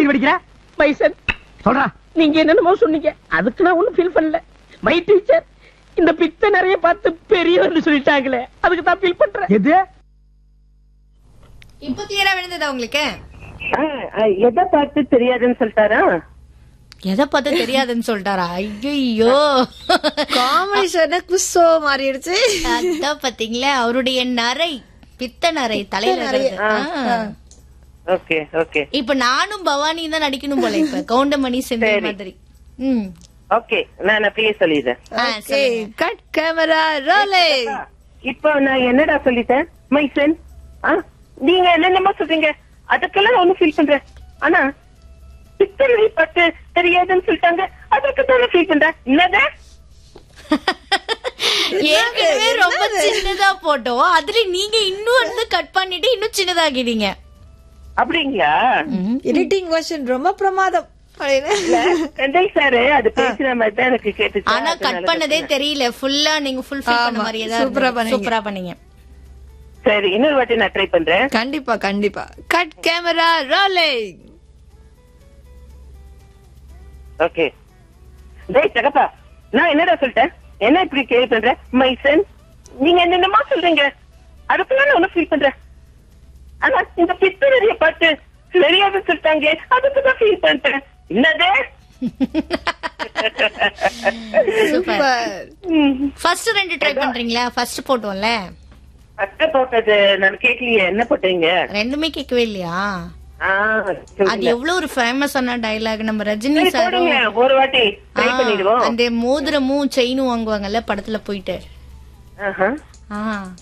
கண்ணீர் வடிக்கிற மைசன் சொல்றா நீங்க என்னென்னமோ சொன்னீங்க அதுக்கு நான் ஒண்ணும் ஃபீல் பண்ணல மை டீச்சர் இந்த பித்த நிறைய பார்த்து பெரியவர்னு சொல்லிட்டாங்களே அதுக்கு தான் ஃபீல் பண்றேன் எது இப்போ கிளியரா விழுந்ததா உங்களுக்கு எதை பார்த்து தெரியாதுன்னு சொல்லிட்டாரா எதை பார்த்து தெரியாதுன்னு சொல்லிட்டாரா ஐயோ காம்பினேஷன் குஸ்ஸோ மாறிடுச்சு அதான் பாத்தீங்களா அவருடைய நரை பித்த நரை தலையில இருக்கிறது. ஆ. ஓகே ஓகே இப்ப நானும் பவானி தான் நடிக்கணும் போல இப்ப கவுண்டமணி செந்தில் சரி. மாதிரி ம் ஓகே நான் அப்படியே சொல்லிடுறேன் ஆ, ஓகே சொல்லுங்க. கட் கேமரா ரோலே இப்போ நான் என்னடா சொல்லிட்டேன் மைசன் ஆ நீங்க என்னென்னமோ சொல்றீங்க அதுக்கெல்லாம் நான் ஒண்ணும் ஃபீல் பண்றேன் ஆனா பித்தளை பட்டு தெரியாதுன்னு சொல்லிட்டாங்க அதுக்கு தான் ஃபீல் பண்றேன் என்னது ஏற்கனவே ரொம்ப சின்னதா போட்டோம் அதுல நீங்க இன்னும் வந்து கட் பண்ணிட்டு இன்னும் சின்னதாகிட்டீங்க அப்படிங்களா எடிட்டிங் வெர்ஷன் ரொம்ப பிரமாதம் அப்படின்னு செந்தில் சாரு அது பேசுற மாதிரி தான் எனக்கு கேட்டுச்சு ஆனா கட் அதனால பண்ணதே தெரியல ஃபுல்லா நீங்க ஃபுல் ஃபில் பண்ண ஆமா, மாதிரியே தான் சூப்பரா இருந்தது. பண்ணீங்க. சூப்பரா பண்ணீங்க சரி இன்னொரு வாட்டி நான் ட்ரை பண்றேன் கண்டிப்பா கண்டிப்பா கட் கேமரா ரோலே ஓகே டேய் தகப்பா நான் என்னடா சொல்லிட்டேன் என்ன இப்படி கேள்வி பண்ற மைசன் நீங்க என்னென்னமோ சொல்றீங்க அதுக்குள்ள நான் ஒன்னும் ஃபீல் பண்றேன் ஆனா இந்த பித்தரைய பார்த்து தெரியாத சொல்லிட்டாங்க அதுக்கு தான் ஃபீல் பண்றேன் என்னது சூப்பர் ஃபர்ஸ்ட் ரெண்டு ட்ரை பண்றீங்களா ஃபர்ஸ்ட் போட்டோம்ல அத்தை போட்டது நான் கேட்கலையே என்ன போட்டீங்க ரெண்டுமே கேட்கவே இல்லையா ஆ, அது சொல்லுங்க. எவ்வளவு ஒரு ஃபேமஸான டயலாக் நம்ம ரஜினி சரி, சாரும் போடுங்க ஒரு வாட்டி ட்ரை ஆ, பண்ணிடுவோம் அந்த மோதிரமும் செயினும் வாங்குவாங்கல்ல படத்துல போயிட்டு ஆஹா. ஆ.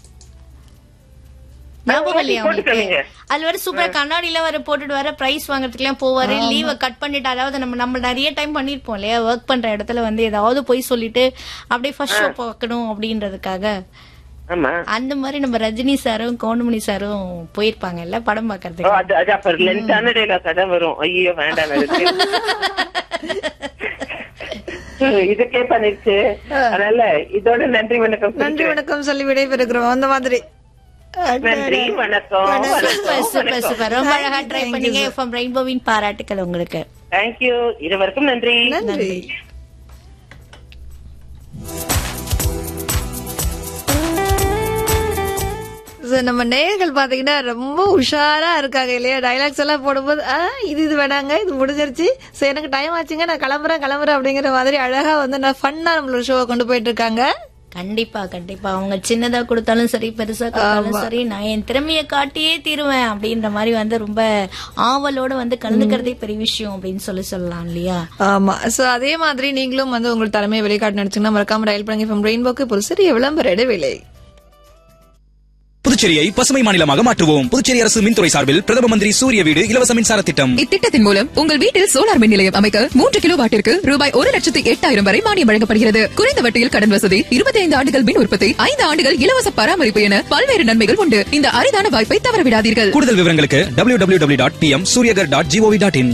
ஞாபகம் இல்லையா போட்டு உங்களுக்கு காமிங்க. அது வேற சூப்பர் கண்ணாடி எல்லாம் வர போட்டுட்டு வர பிரைஸ் வாங்குறதுக்கு எல்லாம் போவாரு லீவ கட் பண்ணிட்டு அதாவது நம்ம நம்ம நிறைய டைம் பண்ணிருப்போம் இல்லையா ஒர்க் பண்ற இடத்துல வந்து ஏதாவது போய் சொல்லிட்டு அப்படியே ஃபர்ஸ்ட் ஷோ பார்க்கணும் அப்படின்றதுக்காக ஆமா அந்த மாதிரி நம்ம ரஜினி சாரும் கவுண்டமணி சாரும் போயிருப்பாங்கல்ல படம் ஓ, பாக்குறதுக்கு அது அது அப்ப லென்த்தான டைலாக் அதான் வரும் ஐயோ வேண்டாம் எனக்கு. ம், இதுக்கே பண்ணிருச்சு அதனால இதோட நன்றி வணக்கம் நன்றி சொல்லிக்கிறேன். வணக்கம் சொல்லி விடைபெறுகிறோம் அந்த மாதிரி நன்றி வணக்கம் சூப்பர் சூப்பர் சூப்பர் ரொம்ப அழகா Thank you, try thank you, பண்ணீங்க sir. எஃப்எம் ரெயின்போவின் பாராட்டுக்கள் உங்களுக்கு தேங்க்யூ இருவருக்கும் நன்றி நன்றி So, நம்ம நேயர்கள் பாத்தீங்கன்னா ரொம்ப உஷாரா இருக்காங்க இல்லையா டைலாக்ஸ் எல்லாம் போடும்போது ஆ, இது இது வேணாங்க இது முடிஞ்சிருச்சு சோ எனக்கு டைம் ஆச்சுங்க நான் கிளம்புறேன் கிளம்புறேன் அப்படிங்கிற மாதிரி அழகா வந்து நான் ஃபன்னா நம்மளோட ஷோவை கொண்டு போயிட்டு இருக்காங்க கண்டிப்பா கண்டிப்பா அவங்க சின்னதா கொடுத்தாலும் சரி பெருசா கொடுத்தாலும் சரி நான் என் திறமைய காட்டியே தீருவேன் அப்படின்ற மாதிரி வந்து ரொம்ப ஆவலோட வந்து கலந்துக்கிறதே பெரிய விஷயம் அப்படின்னு சொல்லி சொல்லலாம் இல்லையா ஆமா சோ அதே மாதிரி நீங்களும் வந்து உங்கள் தலைமையை வெளிக்காட்டு நினைச்சீங்கன்னா மறக்காம டயல் பண்ணுங்க ஃப்ரம் ரெயின்போக்கு இப்போ ஒரு சிறிய விளம்பர இடைவேளை புதுச்சேரியை பசுமை மாநிலமாக மாற்றுவோம் புதுச்சேரி அரசு மின்துறை சார்பில் பிரதம மந்திரி சூரிய வீடு இலவச மின்சார திட்டம் இத்திட்டத்தின் மூலம் உங்கள் வீட்டில் சோலார் மின் நிலையம் அமைக்க மூன்று கிலோ வாட்டிற்கு ரூபாய் ஒரு லட்சத்து எட்டாயிரம் வரை மானியம் வழங்கப்படுகிறது குறைந்த வட்டியில் கடன் வசதி இருபத்தி ஐந்து ஆண்டுகள் மின் உற்பத்தி ஐந்து ஆண்டுகள் இலவச பராமரிப்பு என பல்வேறு நன்மைகள் உண்டு இந்த அரிதான வாய்ப்பை தவறவிடாதீர்கள் கூடுதல் விவரங்களுக்கு W W W dot P M Suryaghar dot G O V dot in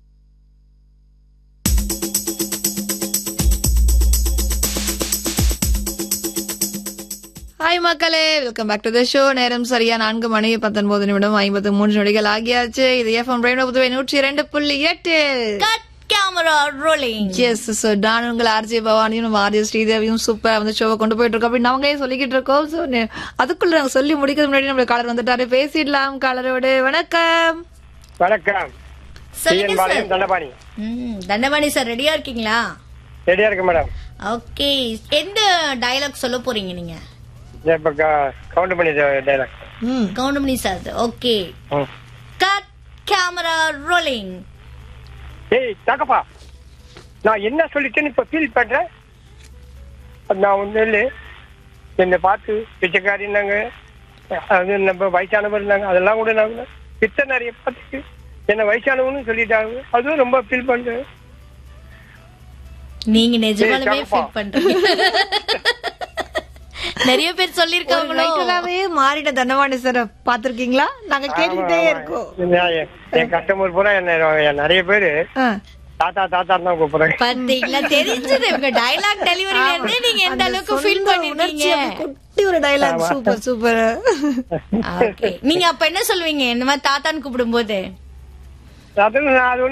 hi மக்களே welcome back to the show நேரம் சரியா நான்கு மணி பத்தொன்பது நிமிடம் ஐம்பத்து மூன்று நொடிகள் ஆகியாச்சு இது எஃப்எம் ரெயின்போ புதுவை நூற்றி இரண்டு புள்ளி எட்டு cut camera rolling yes so நான் உங்கள் ஆர்ஜே பவானியும் நம்ம ஆர்ஜே ஸ்ரீதேவியும் சூப்பரா வந்து ஷோவை கொண்டு போயிட்டு இருக்கோம் அப்படின்னு நாங்களே சொல்லிக்கிட்டு இருக்கோம் ஸோ அதுக்குள்ள நாங்க சொல்லி முடிக்கிறது முன்னாடி நம்ம காலர் வந்துட்டாரு பேசிடலாம் காலரோடு வணக்கம் வணக்கம் சொல்லுங்க டிஎன் பாளையம் சார் தண்டபாணி ம், தண்டபாணி சார் ரெடியா இருக்கீங்களா ரெடியா இருக்கு மேடம் ஓகே எந்த டயலாக் சொல்ல போறீங்க நீங்க நான் இப்ப கவுண்ட் பண்ணி dialogue Goundamani sir okay cut camera rolling ஏய் தாக்கப்பா நான் என்ன சொல்லிட்டேன்னு இப்ப ஃபீல் பண்றேன் அது நான் ஒண்ணு இல்லை என்னை பார்த்து பிச்சைக்காரின்னாங்க அது நம்ம வயசானவர் இருந்தாங்க அதெல்லாம் கூட நாங்க பித்த நிறைய பார்த்து என்ன வயசானவன்னு சொல்லிட்டாங்க அதுவும் ரொம்ப ஃபீல் பண்றேன் நீங்க நிஜமாலுமே ஏய், ஃபீல் பண்றீங்க நிறைய பேர் சொல்லிருக்காங்களோ ரைட்டராவே மாறிட்ட தண்டவாணி சார் பாத்திருக்கீங்களா நாங்க கேட்டுக்கிட்டே இருக்கோம் நான் என் என் கஸ்டமர் பூரா என்ன என் நிறைய பேரு ஆ. தாத்தா தாத்தா தான் கூப்பிடுறாங்க பாத்தீங்களா தெரிஞ்சது உங்க டயலாக் டெலிவரில இருந்தே நீங்க எந்த அந்த அளவுக்கு ஃபீல் சொந்த பண்ணிருக்கீங்க உணர்ச்சி அப்படி குட்டி ஒரு டைலாக் சூப்பர் சூப்பர் ஓகே நீங்க அப்ப என்ன சொல்லுவீங்க இந்த மாதிரி தாத்தான்னு கூப்பிடும்போது அதுவும் நான் அது